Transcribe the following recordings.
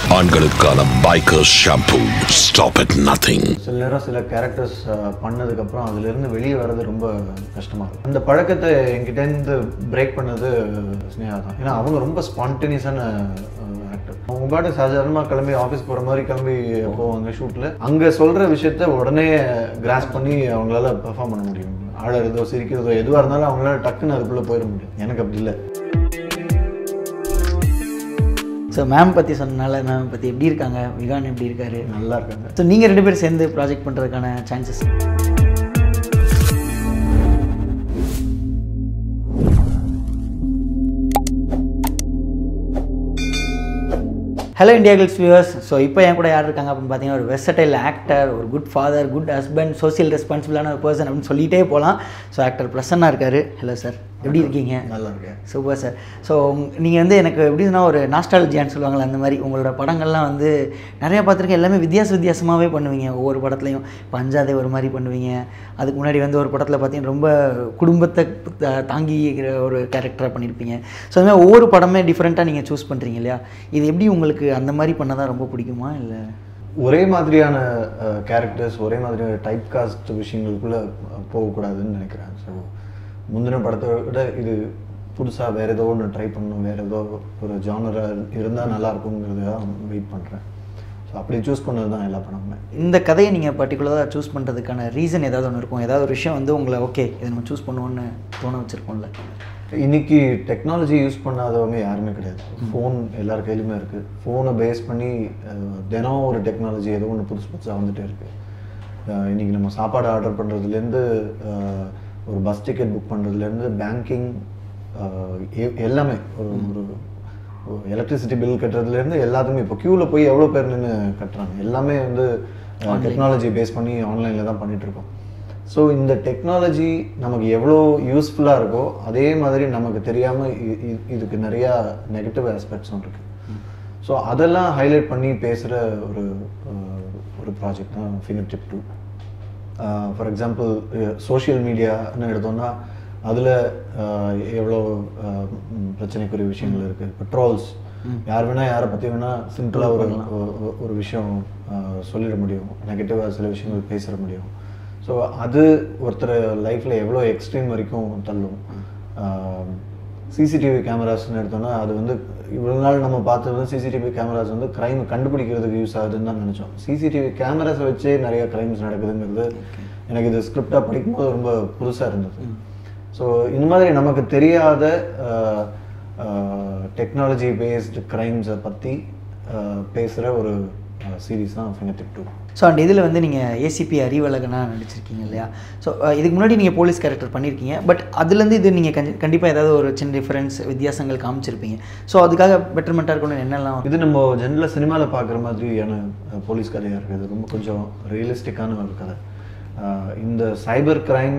ஆண்களுக்கான biker shampoo stop at nothing சில நேரம் சில கேரக்டர்ஸ் பண்ணதுக்கப்புறம் அதுலேருந்து வெளியே வர்றது ரொம்ப கஷ்டமாக இருக்கும் அந்த பழக்கத்தை என்கிட்டேருந்து பிரேக் பண்ணது ஸ்னேகா தான் ஏன்னா அவங்க ரொம்ப ஸ்பான்டேனியஸான ஆக்டர் அவங்க பாட்டு சாதாரணமாக கிளம்பி ஆஃபீஸ் போகிற மாதிரி கிளம்பி போவாங்க ஷூட்டில் அங்கே சொல்கிற விஷயத்த உடனே கிராஸ் பண்ணி அவங்களால பெர்ஃபார்ம் பண்ண முடியும் ஆடுறதோ சிரிக்கிறதோ எதுவாக இருந்தாலும் அவங்களால டக்குன்னு அதுக்குள்ளே போயிட முடியும் எனக்கு அப்படி இல்லை ஸோ மேம் பற்றி சொன்னனால மேம் பற்றி எப்படி இருக்காங்க விகான் எப்படி இருக்காரு நல்லா இருக்காங்க ஸோ நீங்கள் ரெண்டு பேரும் சேர்ந்து ப்ராஜெக்ட் பண்ணுறதுக்கான chances hello India glitz viewers so இப்போ என் கூட யார் இருக்காங்க அப்படின்னு பார்த்தீங்கன்னா ஒரு வெர்சடைல் ஆக்டர் ஒரு good father good husband social ரெஸ்பான்சிபிளான ஒரு பர்சன் அப்படின்னு சொல்லிகிட்டே போகலாம் ஸோ ஆக்டர் பிரசன்னா இருக்காரு ஹலோ சார் எப்படி இருக்கீங்க நல்லா இருக்கேன் சூப்பர் சார் ஸோ நீங்கள் வந்து எனக்கு எப்படின்னா ஒரு நாஸ்டாலஜியான்னு சொல்லுவாங்கள்ல அந்த மாதிரி உங்களோட படங்கள்லாம் வந்து நிறையா பார்த்துருக்கேன் எல்லாமே வித்தியாச வித்தியாசமாகவே பண்ணுவீங்க ஒவ்வொரு படத்துலையும் இப்போ அஞ்சாதே ஒரு மாதிரி பண்ணுவீங்க அதுக்கு முன்னாடி வந்து ஒரு படத்தில் பார்த்தீங்கன்னா ரொம்ப குடும்பத்தை தா- தாங்கிக்கிற ஒரு கேரக்டராக பண்ணியிருப்பீங்க ஸோ அது மாதிரி ஒவ்வொரு படமே டிஃப்ரெண்ட்டாக நீங்கள் சூஸ் பண்ணுறீங்க இல்லையா இது எப்படி உங்களுக்கு அந்த மாதிரி பண்ண தான் ரொம்ப பிடிக்குமா இல்லை ஒரே மாதிரியான கேரக்டர்ஸ் ஒரே மாதிரியான டைப் காஸ்ட் விஷயங்களுக்குள்ள அஹ், போகக்கூடாதுன்னு நினைக்கிறேன் ஸோ முந்தின படத்தை விட இது புதுசாக வேற ஏதோ ஒன்று ட்ரை பண்ணணும் வேற ஏதோ ஒரு ஜானராக இருந்தால் நல்லா இருக்குங்கிறத வெயிட் பண்ணுறேன் ஸோ அப்படி சூஸ் பண்ணது தான் எல்லா படமுமே இந்த கதையை நீங்கள் பர்டிகுலராக சூஸ் பண்ணுறதுக்கான ரீசன் ஏதாவது ஒன்று இருக்கும் ஏதாவது ஒரு விஷயம் வந்து உங்களை ஓகே இதை நம்ம சூஸ் பண்ணுவோன்னு தோண வச்சுருக்கோம்ல இன்னைக்கு டெக்னாலஜி யூஸ் பண்ணாதவங்க யாருமே கிடையாது ஃபோன் எல்லார் கையிலுமே இருக்குது ஃபோனை பேஸ் பண்ணி அஹ், தினம் ஒரு டெக்னாலஜி ஏதோ ஒன்று புதுசு புதுசாக வந்துட்டே இருக்குது இன்னைக்கு நம்ம சாப்பாடு ஆர்டர் பண்ணுறதுலேருந்து ஒரு பஸ் டிக்கெட் புக் பண்ணுறதுலேருந்து பேங்கிங் எல்லாமே ஒரு ஒரு எலக்ட்ரிசிட்டி பில் கட்டுறதுலேருந்து எல்லாத்துமே இப்போ க்யூவில் போய் எவ்வளோ பேர் நின்று கட்டுறாங்க எல்லாமே வந்து டெக்னாலஜி பேஸ் பண்ணி ஆன்லைனில் தான் பண்ணிட்டு இருக்கோம் ஸோ இந்த டெக்னாலஜி நமக்கு எவ்வளோ யூஸ்ஃபுல்லாக இருக்கோ அதே மாதிரி நமக்கு தெரியாமல் இதுக்கு நிறையா நெகட்டிவ் ஆஸ்பெக்ட்ஸும் இருக்குது ஸோ அதெல்லாம் ஹைலைட் பண்ணி பேசுகிற ஒரு அஹ், ஒரு ப்ராஜெக்ட் தான் finger tip two for example social மீடியான்னு எடுத்தோம்னா அதில் எவ்வளோ அஹ், ம், பிரச்சனைக்குரிய விஷயங்கள் இருக்குது இப்போ ட்ரோல்ஸ் யார் வேணால் யாரை பற்றி வேணால் சிம்பிளாக ஒரு ஒ- ஒரு விஷயம் அஹ், சொல்லிட முடியும் நெகட்டிவாக சில விஷயங்கள் பேசிட முடியும் ஸோ அது ஒருத்தர் லைஃப்பில் எவ்வளோ எக்ஸ்ட்ரீம் வரைக்கும் தள்ளும் சிசிடிவி கேமராஸ்னு எடுத்தோம்னா அது வந்து இவ்வளோ நாள் நம்ம பார்த்தது வந்து சிசிடிவி கேமராஸ் வந்து க்ரைம் கண்டுபிடிக்கிறதுக்கு யூஸ் ஆகுதுன்னு தான் நினச்சோம் சிசிடிவி கேமராஸை வச்சே நிறைய க்ரைம்ஸ் நடக்குதுங்கிறது எனக்கு இது ஸ்கிரிப்டாக படிக்கும்போது ரொம்ப புதுசாக இருந்தது ஸோ இந்த மாதிரி நமக்கு தெரியாத டெக்னாலஜி பேஸ்டு க்ரைம்ஸை பற்றி பேசுகிற ஒரு சீரீஸ் தான் finger tip two so and இதில் வந்து நீங்கள் ஏசிபி அறிவழகனாக நடிச்சிருக்கீங்க இல்லையா ஸோ இதுக்கு முன்னாடி நீங்கள் போலீஸ் கேரக்டர் பண்ணியிருக்கீங்க பட் அதுலேருந்து இது நீங்கள் கண்டி கண்டிப்பாக ஏதாவது ஒரு சின்ன டிஃப்ரென்ஸ் வித்தியாசங்கள் காமிச்சிருப்பீங்க ஸோ அதுக்காக பெட்டர்மெண்ட்டாக இருக்கணும் என்னெல்லாம் இது நம்ம ஜென்ரலாக சினிமாவில் பார்க்குற மாதிரியான அஹ், போலீஸ் கதையாக இருக்குது இது ரொம்ப கொஞ்சம் ரியலிஸ்டிக்கான ஒரு கதை அஹ், இந்த சைபர் கிரைம்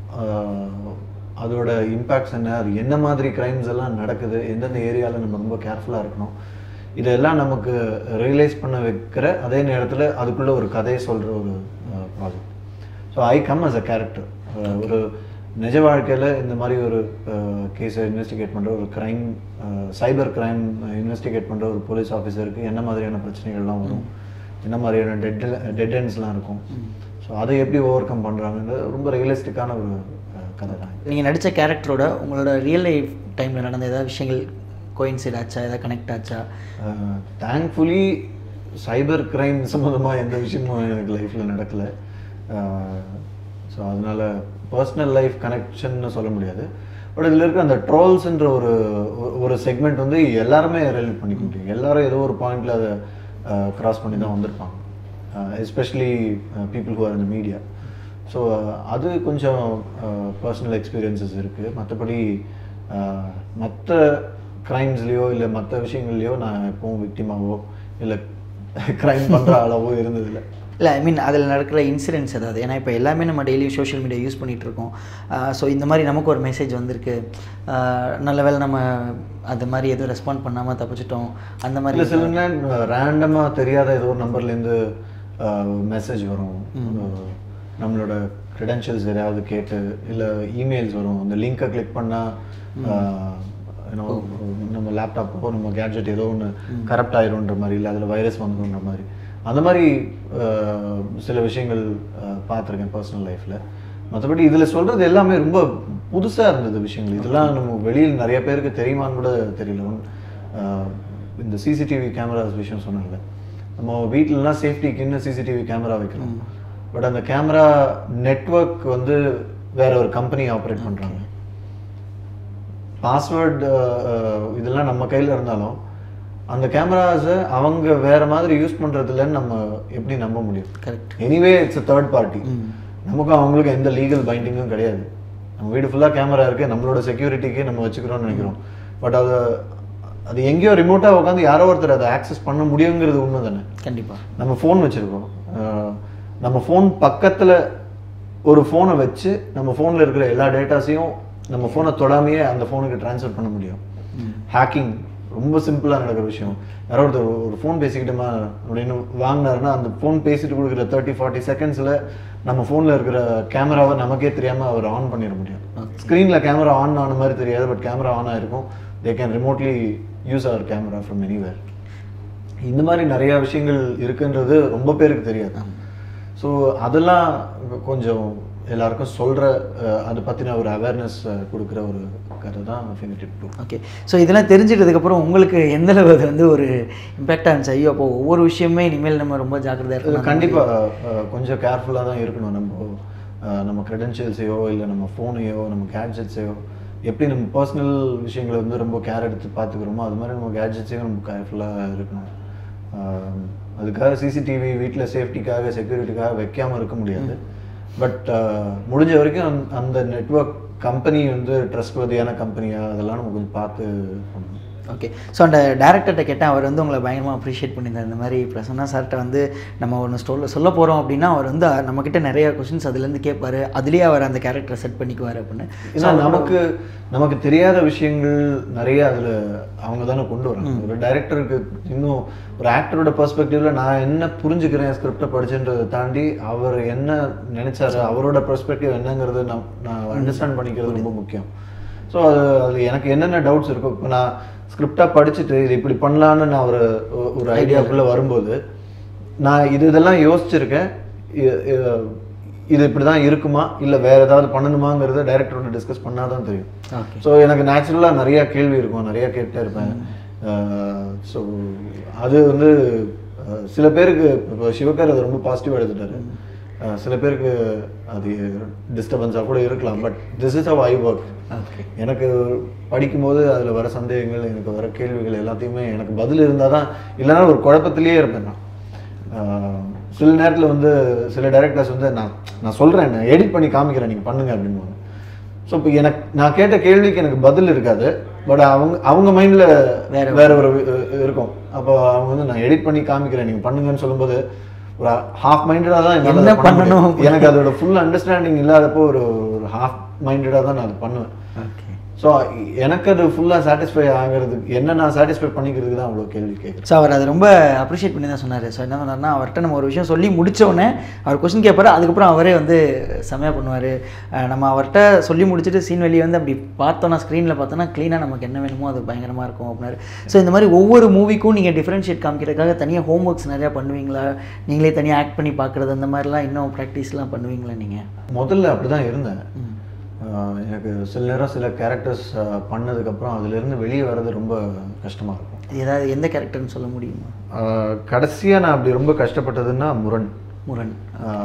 அதோட இம்பேக்ட்ஸ் என்ன அது என்ன மாதிரி கிரைம்ஸ் எல்லாம் நடக்குது எந்தெந்த ஏரியாவில் நம்ம ரொம்ப கேர்ஃபுல்லாக இருக்கணும் இதெல்லாம் நமக்கு ரியலைஸ் பண்ண வைக்கிற அதே நேரத்தில் அதுக்குள்ளே ஒரு கதையை சொல்கிற ஒரு project so I come as a character ஒரு நிஜ வாழ்க்கையில் இந்த மாதிரி ஒரு கேஸை இன்வெஸ்டிகேட் பண்ணுற ஒரு க்ரைம் சைபர் க்ரைம் இன்வெஸ்டிகேட் பண்ணுற ஒரு போலீஸ் ஆஃபீஸருக்கு என்ன மாதிரியான பிரச்சனைகள்லாம் வரும் என்ன மாதிரியான டெட் டெட் எண்ட்ஸ்லாம் இருக்கும் ஸோ அதை எப்படி ஓவர் கம் பண்ணுறாங்கன்றது ரொம்ப ரியலிஸ்டிக்கான ஒரு அஹ், கதை தான் நீங்கள் நடித்த கேரக்டரோட உங்களோட ரியல் லைஃப் டைமில் நடந்த ஏதாவது விஷயங்கள் கோயின்சைட் ஆச்சா ஏதாவது கனெக்ட் ஆச்சா தேங்க்ஃபுல்லி சைபர் கிரைம் சம்மந்தமாக எந்த விஷயமும் எனக்கு லைஃப்பில் நடக்கலை ஸோ அதனால் பர்சனல் லைஃப் கனெக்ஷன்னு சொல்ல முடியாது பட் இதில் இருக்கிற அந்த ட்ரோல்ஸ்ன்ற ஒரு ஒரு- ஒரு செக்மெண்ட் வந்து எல்லாருமே ரிலேட் பண்ணிக்க முடியும் எல்லாரும் ஏதோ ஒரு பாயிண்டில் அதை கிராஸ் பண்ணி தான் வந்திருப்பாங்க எஸ்பெஷலி பீப்புள் ஹூ ஆர் இந்த மீடியா ஸோ அது கொஞ்சம் பர்சனல் எக்ஸ்பீரியன்சஸ் இருக்குது மற்றபடி மற்ற க்ரைம்ஸ்லேயோ இல்லை மற்ற விஷயங்கள்லையோ நான் எப்பவும் விக்டிமாவோ இல்லை க்ரைம் பண்ணுற அளவோ இருந்ததில்லை இல்லை ஐ மீன் அதில் நடக்கிற இன்சிடென்ட்ஸ் ஏதாவது ஏன்னா இப்போ எல்லாமே நம்ம டெய்லியும் சோஷியல் மீடியா யூஸ் பண்ணிகிட்டு இருக்கோம் ஸோ இந்த மாதிரி நமக்கு ஒரு மெசேஜ் வந்திருக்கு ஆஹ் நல்ல வேளை நம்ம அது மாதிரி எதுவும் ரெஸ்பாண்ட் பண்ணாமல் தப்பிச்சிட்டோம் அந்த இல்லை மாதிரி சில நேரம் ரேண்டமாக தெரியாத ஏதோ ஒரு நம்பர்லேருந்து மெசேஜ் வரும் அஹ், நம்மளோட க்ரெடென்ஷியல்ஸ் எதையாவது கேட்டு இல்லை இமெயில்ஸ் வரும் அந்த லிங்கை கிளிக் பண்ணால் ஏன்னா நம்ம லேப்டாப்போ நம்ம கேட்ஜெட் ஏதோ ஒன்று கரப்ட் ஆயிரும்ன்ற மாதிரி இல்லை அதில் வைரஸ் வந்துடும்ன்ற மாதிரி அந்த மாதிரி அஹ், சில விஷயங்கள் அஹ், பார்த்திருக்கேன் பர்சனல் லைஃப்பில் மற்றபடி இதில் சொல்கிறது எல்லாமே ரொம்ப புதுசாக இருந்தது விஷயங்கள் இதெல்லாம் நம்ம வெளியில் நிறைய பேருக்கு தெரியுமான்னு கூட தெரியல ஒன்- அஹ், இந்த சிசிடிவி கேமராஸ் விஷயம் சொன்னாங்கல்ல நம்ம வீட்டிலலாம் சேஃப்டிக்குன்னு சிசிடிவி கேமரா வைக்கிறோம் பட் அந்த கேமரா நெட்வொர்க் வந்து வேற ஒரு கம்பெனி ஆப்ரேட் பண்ணுறாங்க பாஸ்வேர்டு இதெல்லாம் நம்ம கையில் இருந்தாலும் அந்த கேமராஸை அவங்க வேற மாதிரி யூஸ் பண்ணுறதுலன்னு நம்ம எப்படி நம்ப முடியும் correct anyway it's a third party நமக்கும் அவங்களுக்கும் எந்த லீகல் பைண்டிங்கும் கிடையாது நம்ம வீடு ஃபுல்லாக கேமரா இருக்கு நம்மளோட செக்யூரிட்டிக்கு நம்ம வச்சுக்கிறோம்னு நினைக்கிறோம் பட் அது அது எங்கேயோ ரிமோட்டாக உட்காந்து யாரோ ஒருத்தர் அதை ஆக்சஸ் பண்ண முடியுங்கிறது உண்மை தானே கண்டிப்பாக நம்ம ஃபோன் வச்சுருக்கோம் நம்ம ஃபோன் பக்கத்தில் ஒரு ஃபோனை வச்சு நம்ம ஃபோனில் இருக்கிற எல்லா டேட்டாஸையும் நம்ம ஃபோனை தொடாமையே அந்த ஃபோனுக்கு ட்ரான்ஸ்ஃபர் பண்ண முடியும் ஹேக்கிங் ரொம்ப சிம்பிளாக நடக்கிற விஷயம் யாரோ ஒருத்தர் ஒரு ஃபோன் பேசிக்கிட்டோமா அப்படின்னு வாங்கினாருன்னா அந்த ஃபோன் பேசிட்டு கொடுக்குற தேர்ட்டி ஃபார்ட்டி செகண்ட்ஸில் நம்ம ஃபோனில் இருக்கிற கேமராவை நமக்கே தெரியாமல் அவர் ஆன் பண்ணிட முடியும் ஸ்க்ரீனில் கேமரா ஆன் ஆன மாதிரி தெரியாது பட் கேமரா ஆன் ஆயிருக்கும் they can remotely use your camera from anywhere இந்த மாதிரி நிறைய விஷயங்கள் இருக்குன்றது ரொம்ப பேருக்கு தெரியாது ஸோ அதெல்லாம் கொஞ்சம் எல்லாருக்கும் சொல்கிற அதை பற்றின ஒரு அவேர்னஸ் கொடுக்குற ஒரு கதை தான் ஃபினிட்டிவ் டூ ஓகே ஸோ இதெல்லாம் தெரிஞ்சிட்டதுக்கப்புறம் உங்களுக்கு எந்த அளவு அது வந்து ஒரு இம்பேக்டாக இருந்துச்சு ஐயோ அப்போ ஒவ்வொரு விஷயமே இனிமேல் நம்ம ரொம்ப ஜாக்கிரதையாக இருக்கணும் கண்டிப்பாக கொஞ்சம் கேர்ஃபுல்லாக தான் இருக்கணும் நம்ம அஹ், நம்ம க்ரெடென்ஷியல்ஸையோ இல்லை நம்ம ஃபோனையோ நம்ம கேட்ஜெட்ஸையோ எப்படி நம்ம பர்சனல் விஷயங்களை வந்து ரொம்ப கேர் எடுத்து பார்த்துக்கிறோமோ அது மாதிரி நம்ம கேட்ஜெட்ஸையும் நம்ம கேர்ஃபுல்லாக இருக்கணும் அஹ், அதுக்காக சிசிடிவி வீட்டில் சேஃப்டிக்காக செக்யூரிட்டிக்காக வைக்காமல் இருக்க முடியாது பட் முடிஞ்ச வரைக்கும் அந்த- அந்த நெட்வொர்க் கம்பெனி வந்து ட்ரஸ்ட்வர்தியான கம்பெனியாக அதெல்லாம் நம்ம கொஞ்சம் பார்த்து பண்ணணும் ஓகே ஸோ அந்த டேரக்டர்கிட்ட கேட்டேன் அவர் வந்து உங்களை பயங்கரமாக அப்ரிஷியேட் பண்ணியிருந்தார் இந்த மாதிரி பிரசன்னா சார்கிட்ட வந்து நம்ம ஒன்று சொல்ல சொல்ல போகிறோம் அப்படின்னா அவர் வந்து நம்மக்கிட்ட நிறைய கொஷின்ஸ் அதுலேருந்து கேட்பாரு அதுலேயே அவர் அந்த கேரக்டரை செட் பண்ணிக்குவார் அப்படின்னு ஏன்னா நமக்கு நமக்கு தெரியாத விஷயங்கள் நிறைய அதுல அவங்க தானே கொண்டு வராங்க ஒரு டைரக்டருக்கு இன்னும் ஒரு ஆக்டரோட பெர்ஸ்பெக்டிவ்ல நான் என்ன புரிஞ்சுக்கிறேன் ஸ்கிரிப்டை படிச்சுன்றதை தாண்டி அவர் என்ன நினைச்சாரு அவரோட பெர்ஸ்பெக்டிவ் என்னங்கிறது நான் நான் அண்டர்ஸ்டாண்ட் பண்ணிக்கிறது ரொம்ப முக்கியம் ஸோ அது அது எனக்கு என்னென்ன டவுட்ஸ் இருக்கோ இப்போ நான் ஸ்கிரிப்டாக படிச்சுட்டு இது இப்படி பண்ணலான்னு நான் ஒரு ஒரு ஐடியாக்குள்ளே வரும்போது நான் இது இதெல்லாம் யோசிச்சிருக்கேன் இ- இ- இது இப்படி தான் இருக்குமா இல்லை வேற ஏதாவது பண்ணணுமாங்கிறத டைரக்டரோட டிஸ்கஸ் பண்ணால் தான் தெரியும் ஓகே ஸோ எனக்கு நேச்சுரலாக நிறைய கேள்வி இருக்கும் நிறைய கேட்டே இருப்பேன் ஸோ அது வந்து அஹ், சில பேருக்கு இப்போ சிவகர் அது ரொம்ப பாசிட்டிவாக எடுத்துட்டாரு அஹ், சில பேருக்கு அது டிஸ்டர்பன்ஸாக கூட இருக்கலாம் but this is a I work okay எனக்கு படிக்கும்போது அதில் வர சந்தேகங்கள் எனக்கு வர கேள்விகள் எல்லாத்தையுமே எனக்கு பதில் இருந்தால் தான் இல்லைன்னா ஒரு குழப்பத்திலேயே இருப்பேன் நான் ஆஹ் சில நேரத்தில் வந்து சில டைரக்டர்ஸ் வந்து நான் நான் சொல்கிறேன் நான் எடிட் பண்ணி காமிக்கிறேன் நீங்கள் பண்ணுங்க அப்படின்னு ஸோ இப்போ எனக்கு நான் கேட்ட கேள்விக்கு எனக்கு பதில் இருக்காது பட் அவங்க அவங்க மைண்டில் வேற வேற ஒரு வி- இருக்கும் அப்போ அவங்க வந்து நான் எடிட் பண்ணி காமிக்கிறேன் நீங்கள் பண்ணுங்கன்னு சொல்லும்போது ஒரு ஹாஃப் மைண்டடாக தான் என்னால என்ன அதை பண்ண முடியும். பண்ணணும்? எனக்கு அதோட ஃபுல் அண்டர்ஸ்டாண்டிங் இல்லாதப்போ ஒரு ஒரு ஹாஃப் மைண்டடாக தான் நான் அதை பண்ணுவேன் ஓகே ஸோ எனக்கு அது ஃபுல்லாக சாட்டிஸ்ஃபை ஆகிறதுக்கு என்ன நான் சாட்டிஸ்ஃபை பண்ணிக்கிறதுக்கு தான் அவ்வளோ கேள்வி கேட்குறேன் ஸோ அவர் அதை ரொம்ப அப்ரிஷியேட் பண்ணி தான் சொன்னார் ஸோ என்ன சொன்னார்னா அவர்கிட்ட நம்ம ஒரு விஷயம் சொல்லி முடிச்ச உடனே அவர் கொஸ்டின் கேட்பாரு அதுக்கப்புறம் அவரே வந்து செமையாக பண்ணுவார் நம்ம அவர்கிட்ட சொல்லி முடிச்சுட்டு சீன் வெளியே வந்து அப்படி பார்த்தோன்னா ஸ்க்ரீனில் பார்த்தோன்னா க்ளீனாக நமக்கு என்ன வேணுமோ அது பயங்கரமாக இருக்கும் அப்படின்னாரு ஸோ இந்த மாதிரி ஒவ்வொரு மூவிக்கும் நீங்கள் டிஃப்ரென்ஷியேட் காமிக்கிறதுக்காக தனியாக ஹோம் ஒர்க்ஸ் நிறையா பண்ணுவீங்களா நீங்களே தனியாக ஆக்ட் பண்ணி பார்க்குறது அந்த மாதிரிலாம் இன்னும் ப்ராக்டிஸ்லாம் பண்ணுவீங்களா நீங்கள் முதல்ல அப்படி தான் இருந்தேன் ஆஹ் எனக்கு சில நேரம் சில கேரக்டர்ஸ் பண்ணதுக்கப்புறம் அதுலேருந்து வெளியே வர்றது ரொம்ப கஷ்டமாக இருக்கும் ஏதாவது எந்த கேரக்டர்னு சொல்ல முடியுமா கடைசியாக நான் அப்படி ரொம்ப கஷ்டப்பட்டதுன்னா முரண் முரண்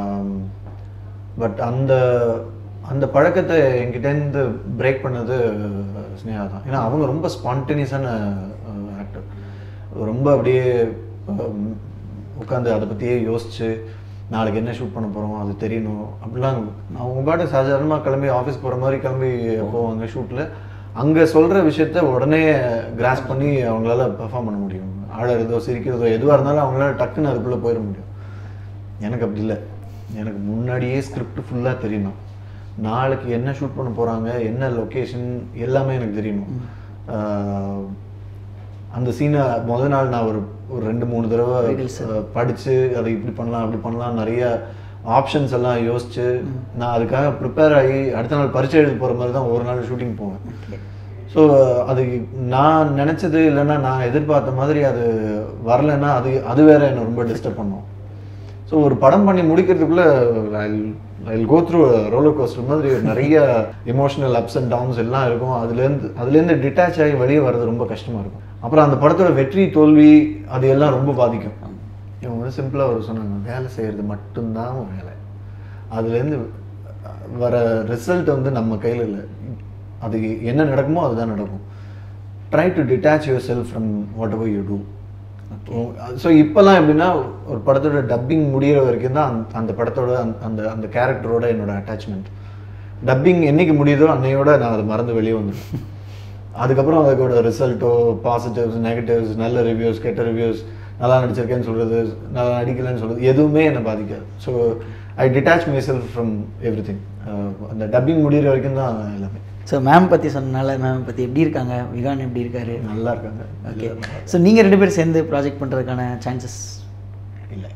பட் அந்த அந்த பழக்கத்தை என்கிட்டேருந்து பிரேக் பண்ணது ஸ்னேகா தான் ஏன்னா அவங்க ரொம்ப ஸ்பான்டேனியஸான ஆக்டர் ரொம்ப அப்படியே உட்காந்து அதை பற்றியே யோசிச்சு நாளைக்கு என்ன ஷூட் பண்ண போகிறோம் அது தெரியணும் அப்படிலாம் அவங்க பாட்டு சாதாரணமாக கிளம்பி ஆஃபீஸ் போகிற மாதிரி கிளம்பி போவாங்க ஷூட்டில் அங்கே சொல்கிற விஷயத்த உடனே கிராஸ் பண்ணி அவங்களால பெர்ஃபார்ம் பண்ண முடியும் ஆடுறதோ சிரிக்கிறதோ எதுவாக இருந்தாலும் அவங்களால டக்குன்னு அதுக்குள்ளே போயிட முடியும் எனக்கு அப்படி இல்லை எனக்கு முன்னாடியே ஸ்கிரிப்ட் ஃபுல்லாக தெரியணும் நாளைக்கு என்ன ஷூட் பண்ண போகிறாங்க என்ன லொக்கேஷன் எல்லாமே எனக்கு தெரியணும் ஆஹ் அந்த சீனை முத நாள் நான் ஒரு ஒரு ரெண்டு மூணு தடவை அஹ், படிச்சு அதை இப்படி பண்ணலாம் அப்படி பண்ணலாம் நிறைய ஆப்ஷன்ஸ் எல்லாம் யோசிச்சு நான் அதுக்காக ப்ரிப்பேர் ஆகி அடுத்த நாள் பரீட்சை எழுத போகிற மாதிரி தான் ஒரு நாள் ஷூட்டிங் போவேன் ஸோ அது நான் நினச்சது இல்லைன்னா நான் எதிர்பார்த்த மாதிரி அது வரலைன்னா அது அது வேற என்னை ரொம்ப டிஸ்டர்ப் பண்ணும் ஸோ ஒரு படம் பண்ணி முடிக்கிறதுக்குள்ள I go through roller coaster மாதிரி நிறைய எமோஷனல் அப்ஸ் அண்ட் டவுன்ஸ் எல்லாம் இருக்கும் அதுலேருந்து அதுலேருந்து டிட்டாச் ஆகி வெளியே வர்றது ரொம்ப கஷ்டமாக இருக்கும் அப்புறம் அந்த படத்தோட வெற்றி தோல்வி அது எல்லாம் ரொம்ப பாதிக்கும் இவங்க வந்து சிம்பிளாக ஒரு சொன்னாங்க வேலை செய்கிறது மட்டும்தான் ஒரு வேலை அதுலேருந்து வர ரிசல்ட் வந்து நம்ம கையில் இல்லை அது என்ன நடக்குமோ அதுதான் நடக்கும் try to detach yourself from whatever you do so இப்போல்லாம் எப்படின்னா ஒரு படத்தோட டப்பிங் முடியிற வரைக்கும் தான் அந்த அந்த படத்தோட அந்த- அந்த அந்த கேரக்டரோட என்னோட அட்டாச்மெண்ட் டப்பிங் என்னைக்கு முடியுதோ அன்னையோட நான் அதை மறந்து வெளியே வந்துடுவேன் அதுக்கப்புறம் அதுக்கோட ரிசல்ட்டோ பாசிட்டிவ்ஸ் நெகட்டிவ்ஸ் நல்ல ரிவ்யூஸ் கெட்ட ரிவ்யூஸ் நல்லா நடிச்சிருக்கேன்னு சொல்கிறது நல்லா நடிக்கலைன்னு சொல்கிறது எதுவுமே என்னை பாதிக்காது so I detach myself from everything அந்த டப்பிங் முடியிற வரைக்கும் தான் எல்லாமே ஸோ மேம் பற்றி சொன்னனால மேம் பற்றி எப்படி இருக்காங்க விகான் எப்படி இருக்காரு நல்லா இருக்காங்க ஓகே ஸோ நீங்கள் ரெண்டு பேரும் சேர்ந்து ப்ராஜெக்ட் பண்ணுறதுக்கான சான்சஸ் இல்லை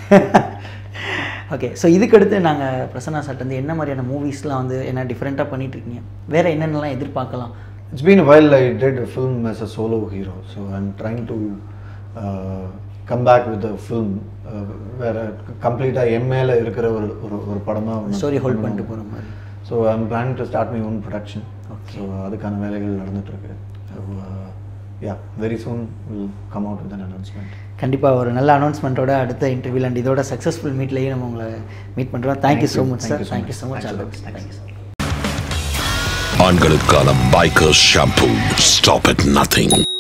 ஓகே ஸோ இதுக்கடுத்து நாங்கள் பிரசன்னா சார்ட் வந்து என்ன மாதிரியான மூவிஸ்லாம் வந்து என்ன டிஃப்ரெண்ட்டாக பண்ணிட்டு இருக்கீங்க வேறு என்னென்னலாம் எதிர்பார்க்கலாம் It's been a while I did a film as a solo hero, so I'm trying to uh, come back with a film uh, where கம்ப்ளீட்டாக என் மேலே இருக்கிற ஒரு ஒரு ஒரு படமாக ஸ்டோரி ஹோல்ட் பண்ணிட்டு போகிற மாதிரி so I'm plan to start my own production so அதுக்கான வேலைகள் நடந்துட்டுருக்கு so yeah very soon will come out with an announcement கண்டிப்பாக ஒரு நல்ல அனௌன்ஸ்மெண்ட்டோட அடுத்த இன்டர்வியூ அண்ட் இதோட சக்ஸஸ்ஃபுல் மீட்லேயே நம்ம உங்களை மீட் பண்ணுறோம் thank you so much sir thank you so much thank you sir ஆண்களுக்கான biker shampoo stop at nothing